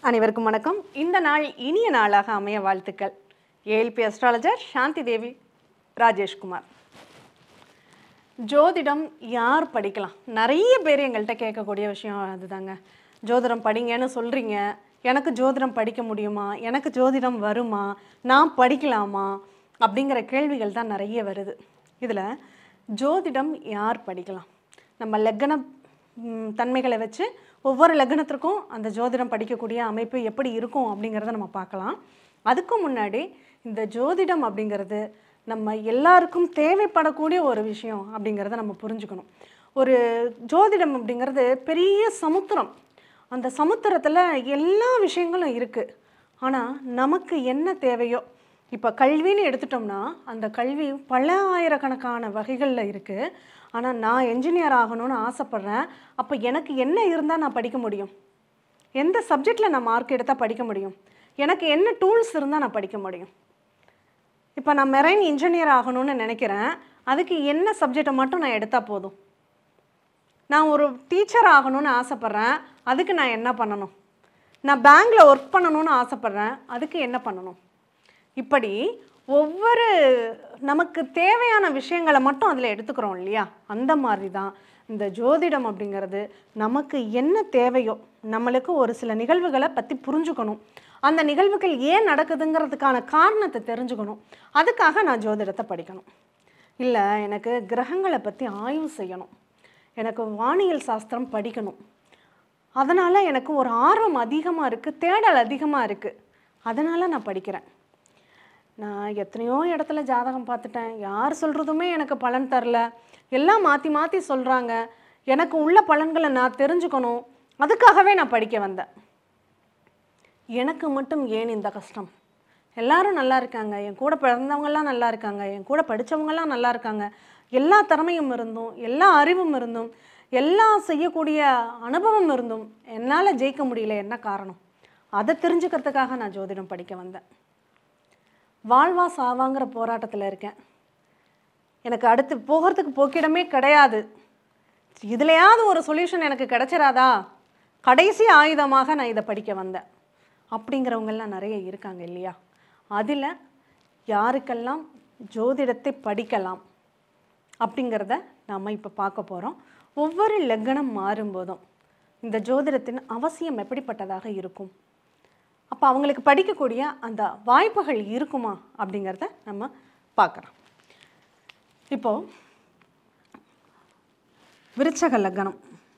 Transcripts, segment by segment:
அனைவருக்கும் வணக்கம் இந்த நாள் இனிய நாளாக அமைய வாழ்த்துக்கள் ஏஎல்பி அஸ்ட்ராலஜர் சாந்தி தேவி ராஜேஷ்குமார் ஜோதிடம் யார் படிக்கலாம் நிறைய பேர் எங்கள்கிட்ட கேட்கக்கூடிய விஷயம் அதுதாங்க ஜோதிடம் படிங்கன்னு சொல்கிறீங்க எனக்கு ஜோதிடம் படிக்க முடியுமா எனக்கு ஜோதிடம் வருமா நான் படிக்கலாமா அப்படிங்கிற கேள்விகள் தான் நிறைய வருது இதில் ஜோதிடம் யார் படிக்கலாம் நம்ம லக்ன ம், தன்மைகளை வச்சு ஒவ்வொரு லக்னத்திற்கும் அந்த ஜோதிடம் படிக்கக்கூடிய அமைப்பு எப்படி இருக்கும் அப்படிங்கிறத நம்ம பார்க்கலாம் அதுக்கு முன்னாடி இந்த ஜோதிடம் அப்படிங்கிறது நம்ம எல்லாருக்கும் தேவைப்படக்கூடிய ஒரு விஷயம் அப்படிங்கிறத நம்ம புரிஞ்சுக்கணும் ஒரு ஜோதிடம் அப்படிங்கிறது பெரிய சமுத்திரம் அந்த சமுத்திரத்தில் எல்லா விஷயங்களும் இருக்குது ஆனால் நமக்கு என்ன தேவையோ இப்போ கல்வின்னு எடுத்துட்டோம்னா அந்த கல்வி பல ஆயிரக்கணக்கான வகைகளில் இருக்குது ஆனால் நான் என்ஜினியர் ஆகணும்னு ஆசைப்பட்றேன் அப்போ எனக்கு என்ன இருந்தால் நான் படிக்க முடியும் எந்த சப்ஜெக்டில் நான் மார்க் எடுத்தால் படிக்க முடியும் எனக்கு என்ன டூல்ஸ் இருந்தால் நான் படிக்க முடியும் இப்போ நான் மெரைன் இன்ஜினியர் ஆகணும்னு நினைக்கிறேன் அதுக்கு என்ன சப்ஜெக்டை மட்டும் நான் எடுத்தால் போதும் நான் ஒரு டீச்சர் ஆகணும்னு ஆசைப்பட்றேன் அதுக்கு நான் என்ன பண்ணணும் நான் பேங்க்கில் ஒர்க் பண்ணணும்னு ஆசைப்பட்றேன் அதுக்கு என்ன பண்ணணும் இப்படி ஒவ்வொரு நமக்கு தேவையான விஷயங்களை மட்டும் அதில் எடுத்துக்கிறோம் இல்லையா அந்த மாதிரி தான் இந்த ஜோதிடம் அப்படிங்கிறது நமக்கு என்ன தேவையோ நம்மளுக்கு ஒரு சில நிகழ்வுகளை பற்றி புரிஞ்சுக்கணும் அந்த நிகழ்வுகள் ஏன் நடக்குதுங்கிறதுக்கான காரணத்தை தெரிஞ்சுக்கணும் அதுக்காக நான் ஜோதிடத்தை படிக்கணும் இல்லை எனக்கு கிரகங்களை பற்றி ஆய்வு செய்யணும் எனக்கு வானியல் சாஸ்திரம் படிக்கணும் அதனால் எனக்கு ஒரு ஆர்வம் அதிகமாக இருக்குது தேடல் அதிகமாக இருக்குது அதனால் நான் படிக்கிறேன் நான் எத்தனையோ இடத்துல ஜாதகம் பார்த்துட்டேன் யார் சொல்கிறதுமே எனக்கு பலன் தரல எல்லாம் மாற்றி மாற்றி சொல்கிறாங்க எனக்கு உள்ள பலன்களை நான் தெரிஞ்சுக்கணும் அதுக்காகவே நான் படிக்க வந்தேன் எனக்கு மட்டும் ஏன் இந்த கஷ்டம் எல்லாரும் நல்லா இருக்காங்க என் கூட பிறந்தவங்கெல்லாம் நல்லா இருக்காங்க என் கூட படித்தவங்கெல்லாம் நல்லா இருக்காங்க எல்லா திறமையும் இருந்தும் எல்லா அறிவும் இருந்தும் எல்லாம் செய்யக்கூடிய அனுபவம் இருந்தும் என்னால் ஜெயிக்க முடியல என்ன காரணம் அதை தெரிஞ்சுக்கிறதுக்காக நான் ஜோதிடம் படிக்க வந்தேன் வாழ்வா சாவாங்கிற போராட்டத்தில் இருக்கேன் எனக்கு அடுத்து போகிறதுக்கு போக்கிடமே கிடையாது இதுலையாவது ஒரு சொல்யூஷன் எனக்கு கிடைச்சிராதா கடைசி ஆயுதமாக நான் இதை படிக்க வந்தேன் அப்படிங்கிறவங்கெல்லாம் நிறைய இருக்காங்க இல்லையா அதில் யாருக்கெல்லாம் ஜோதிடத்தை படிக்கலாம் அப்படிங்கிறத நாம் இப்போ பார்க்க போகிறோம் ஒவ்வொரு லக்னம் மாறும்போதும் இந்த ஜோதிடத்தின் அவசியம் எப்படிப்பட்டதாக இருக்கும் அப்போ அவங்களுக்கு படிக்கக்கூடிய அந்த வாய்ப்புகள் இருக்குமா அப்படிங்கிறத நம்ம பார்க்குறோம் இப்போ விருச்சக லக்னம்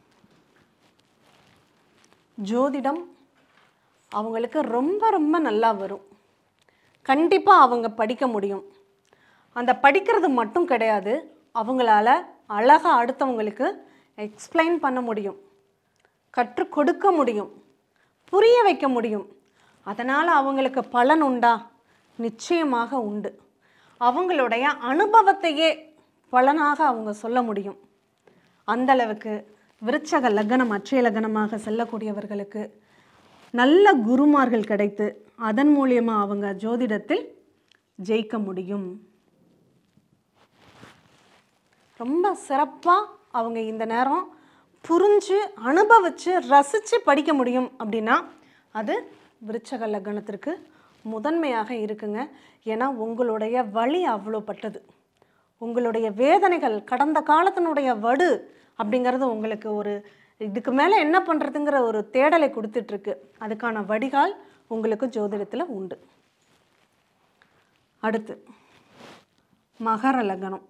ஜோதிடம் அவங்களுக்கு ரொம்ப ரொம்ப நல்லா வரும் கண்டிப்பாக அவங்க படிக்க முடியும் அந்த படிக்கிறது மட்டும் கிடையாது அவங்களால அழகாக அடுத்தவங்களுக்கு எக்ஸ்பிளைன் பண்ண முடியும் கற்றுக் கொடுக்க முடியும் புரிய வைக்க முடியும் அதனால் அவங்களுக்கு பலன் உண்டா நிச்சயமாக உண்டு அவங்களுடைய அனுபவத்தையே பலனாக அவங்க சொல்ல முடியும் அந்த அளவுக்கு விருச்சக லக்னம் அச்சய லக்னமாக செல்லக்கூடியவர்களுக்கு நல்ல குருமார்கள் கிடைத்து அதன் மூலியமாக அவங்க ஜோதிடத்தில் ஜெயிக்க முடியும் ரொம்ப சிறப்பாக அவங்க இந்த நேரம் புரிஞ்சு அனுபவித்து ரசித்து படிக்க முடியும் அப்படின்னா அது விருச்சக லக்னத்திற்கு முதன்மையாக இருக்குங்க ஏன்னா உங்களுடைய வழி அவ்வளோ பட்டது உங்களுடைய வேதனைகள் கடந்த காலத்தினுடைய வடு அப்படிங்கிறது உங்களுக்கு ஒரு இதுக்கு மேலே என்ன பண்ணுறதுங்கிற ஒரு தேடலை கொடுத்துட்ருக்கு அதுக்கான வடிகால் உங்களுக்கு ஜோதிடத்தில் உண்டு அடுத்து மகர லக்னம்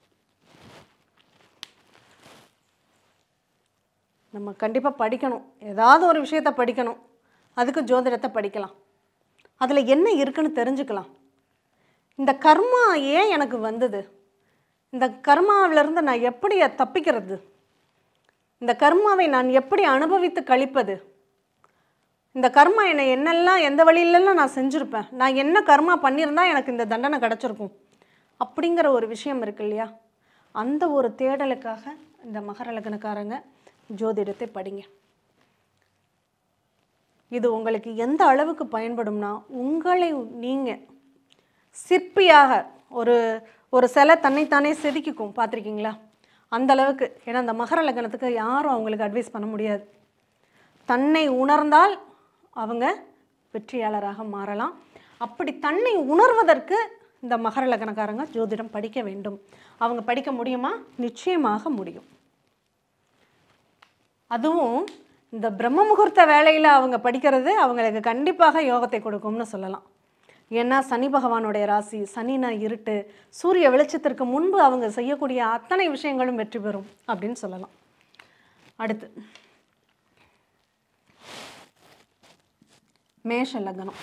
நம்ம கண்டிப்பாக படிக்கணும் ஏதாவது ஒரு விஷயத்தை படிக்கணும் அதுக்கு ஜோதிடத்தை படிக்கலாம் அதில் என்ன இருக்குன்னு தெரிஞ்சுக்கலாம் இந்த கர்மா ஏன் எனக்கு வந்தது இந்த கர்மாவிலிருந்து நான் எப்படி தப்பிக்கிறது இந்த கர்மாவை நான் எப்படி அனுபவித்து கழிப்பது இந்த கர்மா என்னை என்னெல்லாம் எந்த வழியிலெல்லாம் நான் செஞ்சுருப்பேன் நான் என்ன கர்மா பண்ணியிருந்தா எனக்கு இந்த தண்டனை கிடச்சிருக்கும் அப்படிங்கிற ஒரு விஷயம் இருக்கு இல்லையா அந்த ஒரு தேடலுக்காக இந்த மகர லக்னக்காரங்க ஜோதிடத்தை படிங்க இது உங்களுக்கு எந்த அளவுக்கு பயன்படும்னா உங்களை நீங்கள் சிற்பியாக ஒரு ஒரு சிலை தன்னைத்தானே செதுக்கிக்கும் பார்த்துருக்கீங்களா அந்த அளவுக்கு ஏன்னா அந்த மகர லக்னத்துக்கு யாரும் அவங்களுக்கு அட்வைஸ் பண்ண முடியாது தன்னை உணர்ந்தால் அவங்க வெற்றியாளராக மாறலாம் அப்படி தன்னை உணர்வதற்கு இந்த மகர லக்னக்காரங்க ஜோதிடம் படிக்க வேண்டும் அவங்க படிக்க முடியுமா நிச்சயமாக முடியும் அதுவும் இந்த பிரம்ம முகூர்த்த வேலையில் அவங்க படிக்கிறது அவங்களுக்கு கண்டிப்பாக யோகத்தை கொடுக்கும்னு சொல்லலாம் ஏன்னா சனி பகவானுடைய ராசி சனினா இருட்டு சூரிய வெளிச்சத்திற்கு முன்பு அவங்க செய்யக்கூடிய அத்தனை விஷயங்களும் வெற்றி பெறும் அப்படின்னு சொல்லலாம் அடுத்து மேஷ லக்னம்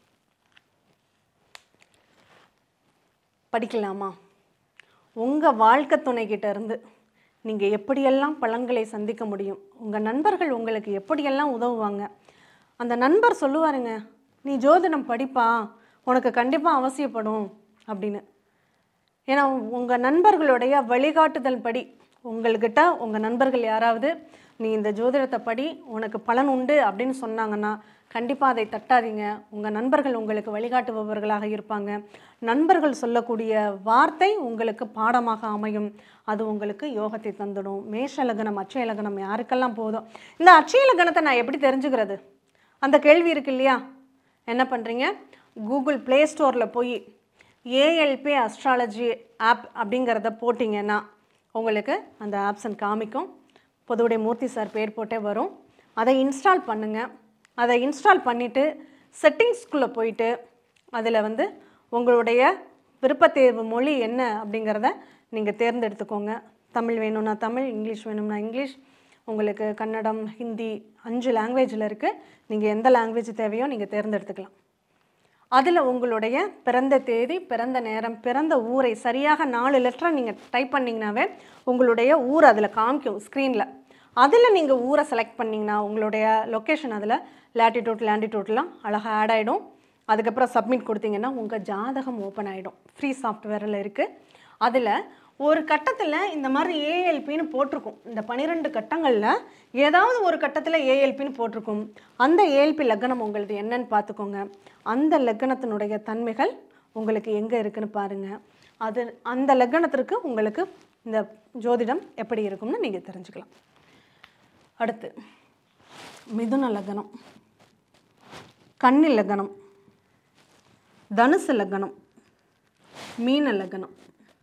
படிக்கலாமா உங்கள் வாழ்க்கை துணைக்கிட்ட இருந்து நீங்கள் எப்படியெல்லாம் பலன்களை சந்திக்க முடியும் உங்கள் நண்பர்கள் உங்களுக்கு எப்படியெல்லாம் உதவுவாங்க அந்த நண்பர் சொல்லுவாருங்க நீ ஜோதிடம் படிப்பா உனக்கு கண்டிப்பாக அவசியப்படும் அப்படின்னு ஏன்னா உங்கள் நண்பர்களுடைய வழிகாட்டுதல் படி உங்கள்கிட்ட உங்கள் நண்பர்கள் யாராவது நீ இந்த ஜோதிடத்தை படி உனக்கு பலன் உண்டு அப்படின்னு சொன்னாங்கன்னா கண்டிப்பாக அதை தட்டாதீங்க உங்கள் நண்பர்கள் உங்களுக்கு வழிகாட்டுபவர்களாக இருப்பாங்க நண்பர்கள் சொல்லக்கூடிய வார்த்தை உங்களுக்கு பாடமாக அமையும் அது உங்களுக்கு யோகத்தை தந்துடும் மேஷ லக்னம் அட்சய லக்னம் யாருக்கெல்லாம் போதும் இந்த அட்சய லக்னத்தை நான் எப்படி தெரிஞ்சுக்கிறது அந்த கேள்வி இருக்கு இல்லையா என்ன பண்ணுறீங்க கூகுள் ப்ளே ஸ்டோரில் போய் ஏஎல்பி அஸ்ட்ராலஜி ஆப் அப்படிங்கிறத போட்டிங்கன்னா உங்களுக்கு அந்த ஆப்ஷன் காமிக்கும் பொதுவுடைய மூர்த்தி சார் பேர் போட்டே வரும் அதை இன்ஸ்டால் பண்ணுங்கள் அதை இன்ஸ்டால் பண்ணிவிட்டு செட்டிங்ஸ்குள்ளே போயிட்டு அதில் வந்து உங்களுடைய விருப்பத்தேர்வு மொழி என்ன அப்படிங்கிறத நீங்கள் தேர்ந்தெடுத்துக்கோங்க தமிழ் வேணும்னா தமிழ் இங்கிலீஷ் வேணும்னா இங்கிலீஷ் உங்களுக்கு கன்னடம் ஹிந்தி அஞ்சு லாங்குவேஜில் இருக்குது நீங்கள் எந்த லாங்குவேஜ் தேவையோ நீங்கள் தேர்ந்தெடுத்துக்கலாம் அதில் உங்களுடைய பிறந்த தேதி பிறந்த நேரம் பிறந்த ஊரை சரியாக நாலு லெட்டரை நீங்கள் டைப் பண்ணிங்கனாவே உங்களுடைய ஊர் அதில் காமிக்கும் ஸ்க்ரீனில் அதில் நீங்கள் ஊரை செலக்ட் பண்ணிங்கன்னா உங்களுடைய லொக்கேஷன் அதில் லேட்டிடியூட் லேண்டிடியூட்லாம் அழகாக ஆட் ஆகிடும் அதுக்கப்புறம் சப்மிட் கொடுத்தீங்கன்னா உங்கள் ஜாதகம் ஓப்பன் ஆகிடும் ஃப்ரீ சாஃப்ட்வேரில் இருக்குது அதில் ஒரு கட்டத்தில் இந்த மாதிரி ஏஎல்பின்னு போட்டிருக்கும் இந்த பன்னிரெண்டு கட்டங்களில் ஏதாவது ஒரு கட்டத்தில் ஏஎல்பின்னு போட்டிருக்கும் அந்த ஏஎல்பி லக்னம் உங்களுது என்னன்னு பார்த்துக்கோங்க அந்த லக்னத்தினுடைய தன்மைகள் உங்களுக்கு எங்கே இருக்குன்னு பாருங்கள் அது அந்த லக்னத்திற்கு உங்களுக்கு இந்த ஜோதிடம் எப்படி இருக்கும்னு நீங்கள் தெரிஞ்சுக்கலாம் அடுத்து மிதுன லக்னம் கன்னி லக்னம் தனுசு லக்னம் மீன லக்னம்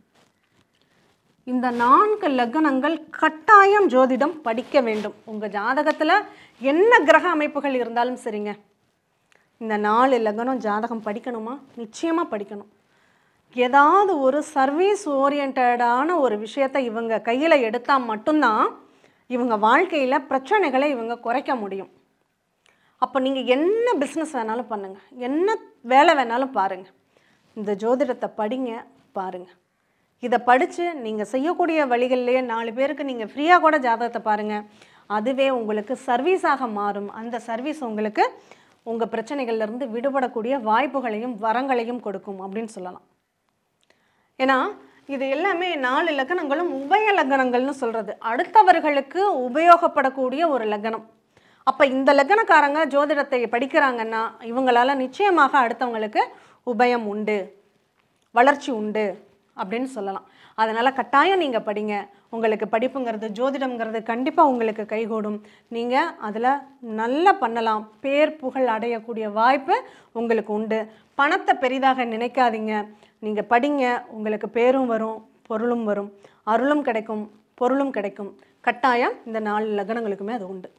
இந்த நான்கு லக்னங்கள் கட்டாயம் ஜோதிடம் படிக்க வேண்டும் உங்கள் ஜாதகத்தில் என்ன கிரக அமைப்புகள் இருந்தாலும் சரிங்க இந்த நாலு லக்னம் ஜாதகம் படிக்கணுமா நிச்சயமாக படிக்கணும் ஏதாவது ஒரு சர்வீஸ் ஓரியன்டான ஒரு விஷயத்தை இவங்க கையில் எடுத்தால் மட்டும்தான் இவங்க வாழ்க்கையில் பிரச்சனைகளை இவங்க குறைக்க முடியும் அப்போ நீங்கள் என்ன பிஸ்னஸ் வேணாலும் பண்ணுங்கள் என்ன வேலை வேணாலும் பாருங்கள் இந்த ஜோதிடத்தை படிங்க பாருங்கள் இதை படித்து நீங்கள் செய்யக்கூடிய வழிகள்லேயே நாலு பேருக்கு நீங்கள் ஃப்ரீயாக கூட ஜாதகத்தை பாருங்கள் அதுவே உங்களுக்கு சர்வீஸாக மாறும் அந்த சர்வீஸ் உங்களுக்கு உங்கள் பிரச்சனைகள்லேருந்து விடுபடக்கூடிய வாய்ப்புகளையும் வரங்களையும் கொடுக்கும் அப்படின்னு சொல்லலாம் ஏன்னா இது எல்லாமே நாலு லக்னங்களும் உபய லக்னங்கள்னு சொல்கிறது அடுத்தவர்களுக்கு உபயோகப்படக்கூடிய ஒரு லக்னம் அப்போ இந்த லக்னக்காரங்க ஜோதிடத்தை படிக்கிறாங்கன்னா இவங்களால நிச்சயமாக அடுத்தவங்களுக்கு உபயம் உண்டு வளர்ச்சி உண்டு அப்படின்னு சொல்லலாம் அதனால் கட்டாயம் நீங்கள் படிங்க உங்களுக்கு படிப்புங்கிறது ஜோதிடம்ங்கிறது கண்டிப்பாக உங்களுக்கு கைகூடும் நீங்கள் அதில் நல்லா பண்ணலாம் பேர் புகழ் அடையக்கூடிய வாய்ப்பு உங்களுக்கு உண்டு பணத்தை பெரிதாக நினைக்காதீங்க நீங்கள் படிங்க உங்களுக்கு பேரும் வரும் பொருளும் வரும் அருளும் கிடைக்கும் பொருளும் கிடைக்கும் கட்டாயம் இந்த நாலு லக்னங்களுக்குமே அது உண்டு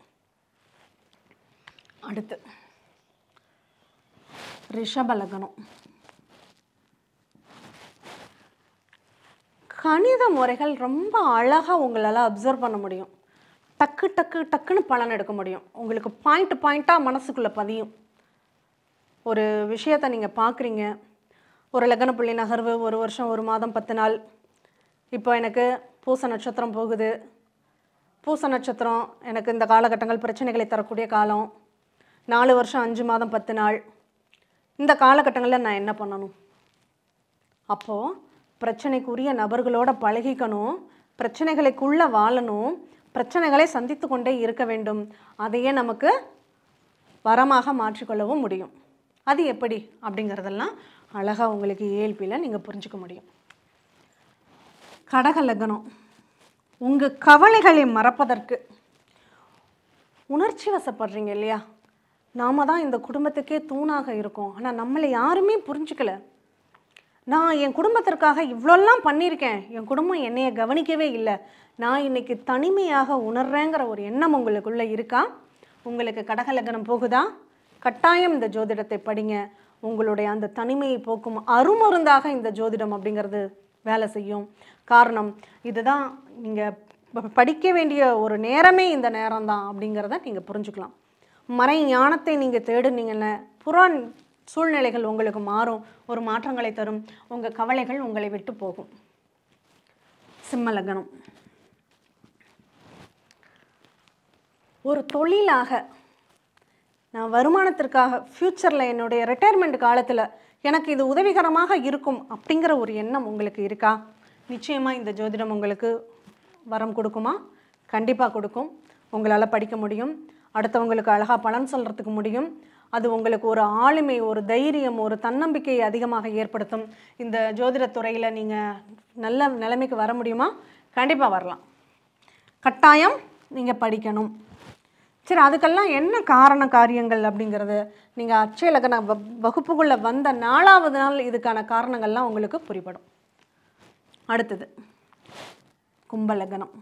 அடுத்து ரிஷப லக்னம் கணித முறைகள் ரொம்ப அழகாக உங்களால் அப்சர்வ் பண்ண முடியும் டக்கு டக்கு டக்குன்னு பலன் எடுக்க முடியும் உங்களுக்கு பாயிண்ட் பாயிண்ட்டாக மனசுக்குள்ளே பதியும் ஒரு விஷயத்தை நீங்கள் பார்க்குறீங்க ஒரு லக்ன புள்ளி நகர்வு ஒரு வருஷம் ஒரு மாதம் பத்து நாள் இப்போ எனக்கு பூச நட்சத்திரம் போகுது பூச நட்சத்திரம் எனக்கு இந்த காலகட்டங்கள் பிரச்சனைகளை தரக்கூடிய காலம் நாலு வருஷம் அஞ்சு மாதம் பத்து நாள் இந்த காலகட்டங்களில் நான் என்ன பண்ணணும் அப்போது பிரச்சனைக்குரிய நபர்களோட பழகிக்கணும் பிரச்சனைகளுக்குள்ளே வாழணும் பிரச்சனைகளை சந்தித்து கொண்டே இருக்க வேண்டும் அதையே நமக்கு வரமாக மாற்றிக்கொள்ளவும் முடியும் அது எப்படி அப்படிங்கிறதெல்லாம் அழகாக உங்களுக்கு ஏஎல்பியில் நீங்கள் புரிஞ்சுக்க முடியும் கடக லக்னம் உங்கள் கவலைகளை மறப்பதற்கு உணர்ச்சி வசப்படுறீங்க இல்லையா நாம தான் இந்த குடும்பத்துக்கே தூணாக இருக்கோம் ஆனால் நம்மளை யாருமே புரிஞ்சுக்கல நான் என் குடும்பத்திற்காக இவ்வளோலாம் பண்ணியிருக்கேன் என் குடும்பம் என்னைய கவனிக்கவே இல்லை நான் இன்னைக்கு தனிமையாக உணர்றேங்கிற ஒரு எண்ணம் உங்களுக்குள்ளே இருக்கா உங்களுக்கு கடகலக்கணம் போகுதா கட்டாயம் இந்த ஜோதிடத்தை படிங்க உங்களுடைய அந்த தனிமையை போக்கும் அருமருந்தாக இந்த ஜோதிடம் அப்படிங்கிறது வேலை செய்யும் காரணம் இதுதான் நீங்கள் படிக்க வேண்டிய ஒரு நேரமே இந்த நேரம் தான் அப்படிங்கிறத நீங்கள் புரிஞ்சுக்கலாம் மறை ஞானத்தை நீங்கள் தேடுனீங்கன்னு புறான் சூழ்நிலைகள் உங்களுக்கு மாறும் ஒரு மாற்றங்களை தரும் உங்கள் கவலைகள் உங்களை விட்டு போகும் சிம்ம லக்னம் ஒரு தொழிலாக நான் வருமானத்திற்காக ஃப்யூச்சரில் என்னுடைய ரிட்டையர்மெண்ட் காலத்தில் எனக்கு இது உதவிகரமாக இருக்கும் அப்படிங்கிற ஒரு எண்ணம் உங்களுக்கு இருக்கா நிச்சயமாக இந்த ஜோதிடம் உங்களுக்கு வரம் கொடுக்குமா கண்டிப்பாக கொடுக்கும் உங்களால் படிக்க முடியும் அடுத்தவங்களுக்கு அழகாக பலன் சொல்கிறதுக்கு முடியும் அது உங்களுக்கு ஒரு ஆளுமை ஒரு தைரியம் ஒரு தன்னம்பிக்கையை அதிகமாக ஏற்படுத்தும் இந்த ஜோதிடத் துறையில் நீங்கள் நல்ல நிலைமைக்கு வர முடியுமா கண்டிப்பாக வரலாம் கட்டாயம் நீங்கள் படிக்கணும் சரி அதுக்கெல்லாம் என்ன காரண காரியங்கள் அப்படிங்கிறது நீங்கள் அச்சய லக்ன வ வகுப்புக்குள்ளே வந்த நாலாவது நாள் இதுக்கான காரணங்கள்லாம் உங்களுக்கு புரிபடும் அடுத்தது கும்ப லக்னம்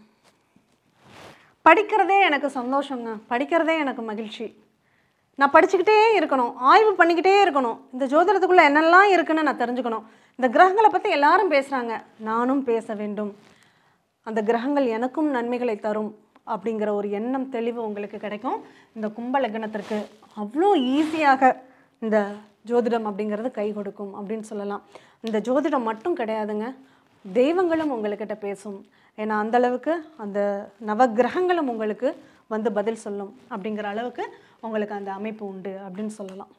படிக்கிறதே எனக்கு சந்தோஷங்க படிக்கிறதே எனக்கு மகிழ்ச்சி நான் படிச்சுக்கிட்டே இருக்கணும் ஆய்வு பண்ணிக்கிட்டே இருக்கணும் இந்த ஜோதிடத்துக்குள்ளே என்னெல்லாம் இருக்குன்னு நான் தெரிஞ்சுக்கணும் இந்த கிரகங்களை பற்றி எல்லாரும் பேசுகிறாங்க நானும் பேச வேண்டும் அந்த கிரகங்கள் எனக்கும் நன்மைகளை தரும் அப்படிங்கிற ஒரு எண்ணம் தெளிவு உங்களுக்கு கிடைக்கும் இந்த கும்ப லக்னத்திற்கு அவ்வளோ ஈஸியாக இந்த ஜோதிடம் அப்படிங்கிறது கை கொடுக்கும் அப்படின்னு சொல்லலாம் இந்த ஜோதிடம் மட்டும் கிடையாதுங்க தெய்வங்களும் உங்கள்கிட்ட பேசும் ஏன்னா அந்த அளவுக்கு அந்த நவக்கிரகங்களும் உங்களுக்கு வந்து பதில் சொல்லும் அப்படிங்கிற அளவுக்கு உங்களுக்கு அந்த அமைப்பு உண்டு அப்படின்னு சொல்லலாம்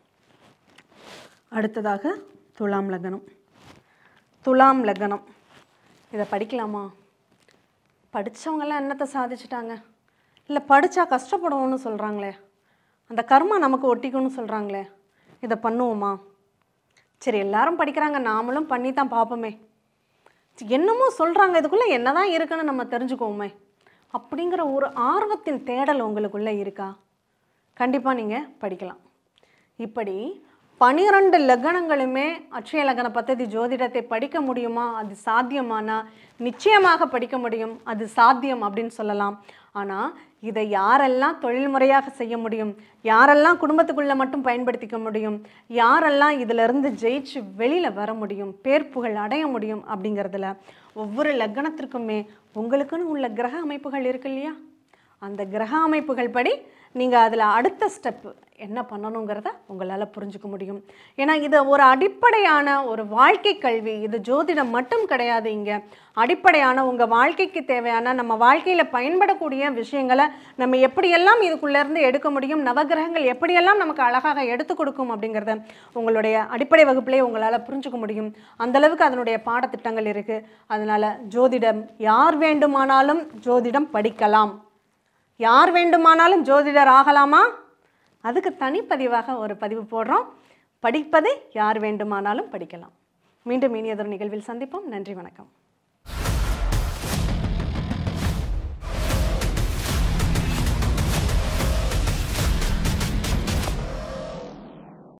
அடுத்ததாக துலாம் லக்னம் துலாம் லக்னம் இதை படிக்கலாமா படித்தவங்கெல்லாம் என்னத்தை சாதிச்சிட்டாங்க இல்லை படித்தா கஷ்டப்படுவோம்னு சொல்கிறாங்களே அந்த கர்மா நமக்கு ஒட்டிக்கும்னு சொல்கிறாங்களே இதை பண்ணுவோமா சரி எல்லாரும் படிக்கிறாங்க நாமளும் பண்ணி தான் பார்ப்போமே என்னமோ சொல்கிறாங்க இதுக்குள்ளே என்னதான் இருக்குன்னு நம்ம தெரிஞ்சுக்குவோமே அப்படிங்கிற ஒரு ஆர்வத்தின் தேடல் உங்களுக்குள்ளே இருக்கா கண்டிப்பாக நீங்கள் படிக்கலாம் இப்படி பனிரெண்டு லக்னங்களுமே அட்சய லக்ன பத்ததி ஜோதிடத்தை படிக்க முடியுமா அது சாத்தியமானா நிச்சயமாக படிக்க முடியும் அது சாத்தியம் அப்படின்னு சொல்லலாம் ஆனால் இதை யாரெல்லாம் தொழில்முறையாக செய்ய முடியும் யாரெல்லாம் குடும்பத்துக்குள்ளே மட்டும் பயன்படுத்திக்க முடியும் யாரெல்லாம் இதிலிருந்து ஜெயிச்சு வெளியில் வர முடியும் பேர் புகழ் அடைய முடியும் அப்படிங்கிறதுல ஒவ்வொரு லக்னத்திற்குமே உங்களுக்குன்னு உள்ள கிரக அமைப்புகள் இருக்கு இல்லையா அந்த கிரக அமைப்புகள் படி நீங்கள் அதில் அடுத்த ஸ்டெப் என்ன பண்ணணுங்கிறத உங்களால் புரிஞ்சுக்க முடியும் ஏன்னா இது ஒரு அடிப்படையான ஒரு வாழ்க்கை கல்வி இது ஜோதிடம் மட்டும் கிடையாது இங்கே அடிப்படையான உங்கள் வாழ்க்கைக்கு தேவையான நம்ம வாழ்க்கையில் பயன்படக்கூடிய விஷயங்களை நம்ம எப்படியெல்லாம் இதுக்குள்ளேருந்து எடுக்க முடியும் நவகிரகங்கள் எப்படியெல்லாம் நமக்கு அழகாக எடுத்து கொடுக்கும் அப்படிங்கிறத உங்களுடைய அடிப்படை வகுப்பிலே உங்களால் புரிஞ்சுக்க முடியும் அந்தளவுக்கு அதனுடைய பாடத்திட்டங்கள் இருக்குது அதனால் ஜோதிடம் யார் வேண்டுமானாலும் ஜோதிடம் படிக்கலாம் யார் வேண்டுமானாலும் ஜோதிடர் ஆகலாமா அதுக்கு தனிப்பதிவாக ஒரு பதிவு போடுறோம் படிப்பதை யார் வேண்டுமானாலும் படிக்கலாம் மீண்டும் இனியதொரு நிகழ்வில் சந்திப்போம் நன்றி வணக்கம்